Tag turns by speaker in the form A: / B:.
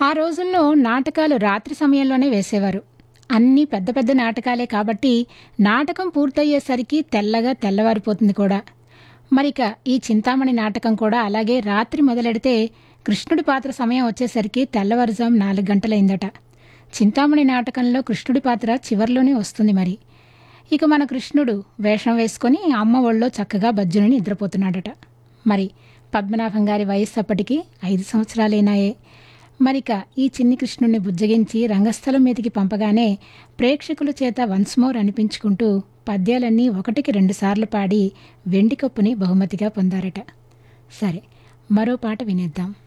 A: ఆ రోజుల్లో నాటకాలు రాత్రి సమయంలోనే వేసేవారు అన్నీ పెద్ద పెద్ద నాటకాలే కాబట్టి నాటకం పూర్తయ్యేసరికి తెల్లగా తెల్లవారిపోతుంది కూడా మరిక ఈ చింతామణి నాటకం కూడా అలాగే రాత్రి మొదలెడితే కృష్ణుడి పాత్ర సమయం వచ్చేసరికి తెల్లవారుజాం నాలుగు గంటలైందట చింతామణి నాటకంలో కృష్ణుడి పాత్ర చివర్లోనే వస్తుంది మరి ఇక మన కృష్ణుడు వేషం వేసుకొని అమ్మ ఒళ్ళో చక్కగా బజ్జుని నిద్రపోతున్నాడట మరి పద్మనాభం గారి వయస్సు అప్పటికి ఐదు సంవత్సరాలేనాయే మరిక ఈ చిన్ని కృష్ణుడిని బుజ్జగించి రంగస్థలం మీదకి పంపగానే ప్రేక్షకుల చేత వన్స్ మోర్ అనిపించుకుంటూ పద్యాలన్నీ ఒకటికి రెండుసార్లు పాడి వెండి కప్పుని బహుమతిగా పొందారట సరే మరో పాట వినేద్దాం